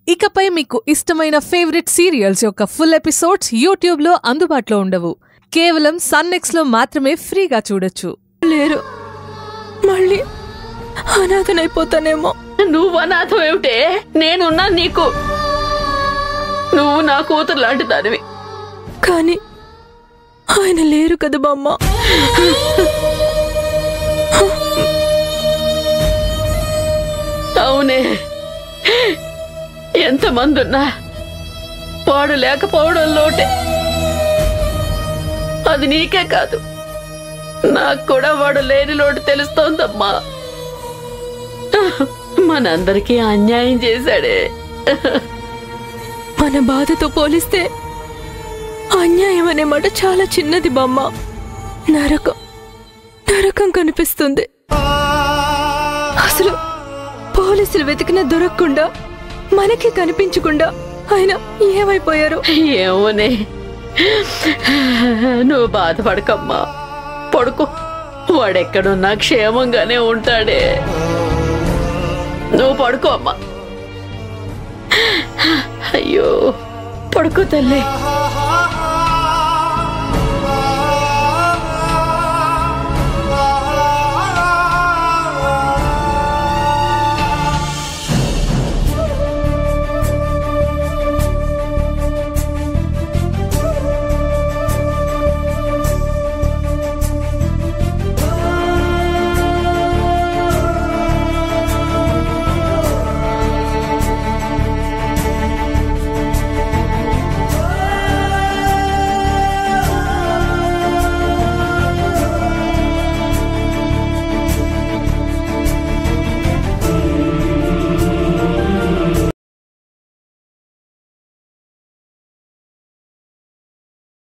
ఇకపై మీకు ఇష్టమైన ఫేవరెట్ సీరియల్స్ యొక్క ఫుల్ ఎపిసోడ్స్ యూట్యూబ్లో అందుబాటులో ఉండవు కేవలం సన్నెక్స్లో మాత్రమే ఫ్రీగా చూడొచ్చు లేరు మళ్ళీ అనాథనైపోతానేమో నువ్వు అనాథం ఏమిటే నేనున్నా నీకు నువ్వు నా కూతురు లాంటి దానివి కానీ ఆయన లేరు కదా బామ్మ అవునే ఎంతమంది ఉన్నా వాడు లేకపోవడం లోటే అది నీకే కాదు నాకు కూడా వాడు లేని లోటు తెలుస్తోందమ్మా మనందరికీ అన్యాయం చేశాడే మన బాధతో పోలిస్తే అన్యాయం అనే మాట చాలా చిన్నది బామ్మ నరకం నరకం కనిపిస్తుంది అసలు పోలీసులు వెతికినా దొరకకుండా మనకి కనిపించకుండా ఆయన ఏమైపోయారు ఏమోనే నువ్వు బాధపడకమ్మా పడుకో వాడెక్కడున్నా క్షేమంగానే ఉంటాడే నువ్వు పడుకో అమ్మా అయ్యో పడుకో తల్లి